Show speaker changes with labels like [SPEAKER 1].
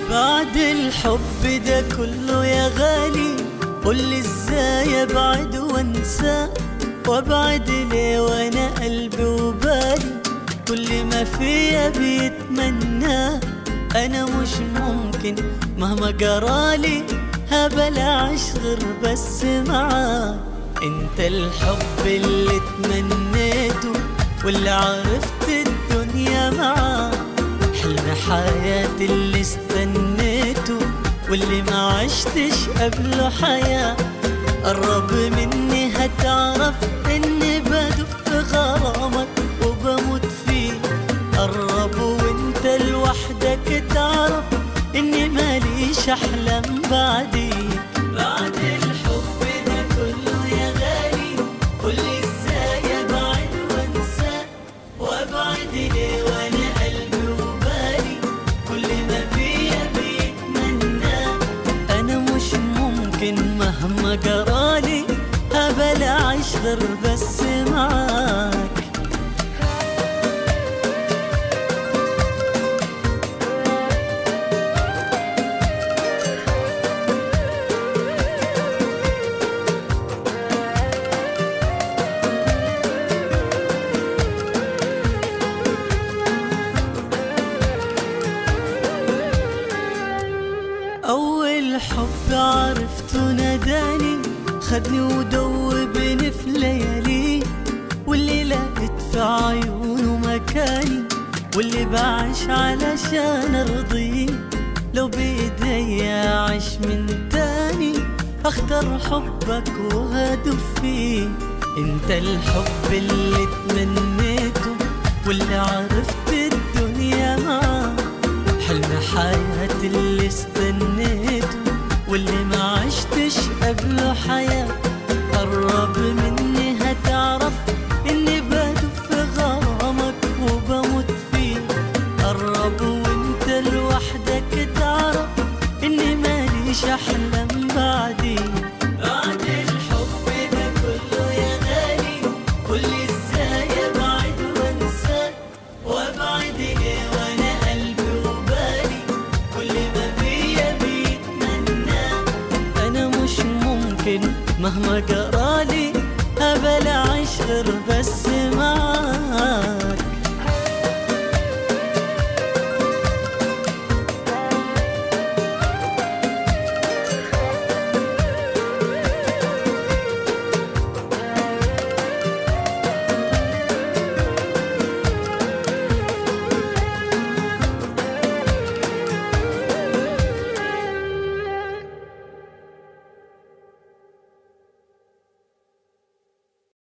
[SPEAKER 1] بعد الحب ده كله يا غالي قولي ازاي ابعد وانسى وابعد ليه وانا قلبي وبالي كل ما فيا بيتمنى انا مش ممكن مهما جرالي هبلعش غير بس معاك انت الحب اللي تمنيته واللي عرفت الدنيا معاك حلم حياتي اللي استنيته واللي ما عشتش قبله حياة قرب مني هتعرف اني بدب في غرامك وبموت فيه قرب وانت لوحدك تعرف اني ماليش احلام بعديك بعد الحب ده كله يا غالي قولي ازاي ابعد وانسى وابعد ليه وانا قلبي وبالي كل ما فيا بيتمنى انا مش ممكن مهما جرالي هبل اعيش غير بس معاك أول حب عرفته ناداني خدني ودوبني في ليالي واللي لقيت في عيونه مكاني واللي بعيش علشان ارضيه لو بإيدي أعيش من تاني أختار حبك وهدف فيه انت الحب اللي تمنيته واللي عرفت الدنيا معاه حلم حياتي اللي استنيته واللي ما عشتش قبله حياة قرب مني هتعرف اني بدب في غرامك وبموت فيه قرب وانت لوحدك تعرف اني ماليش احلام بعدين بعد الحب ده كله يا غالي قولي ازاي ابعد وانساك وابعد ليه وانا قلبي وبالي كل ما فيا بيتمنى انا مش ممكن مهما جرالي هبل اعيش غير بس معاك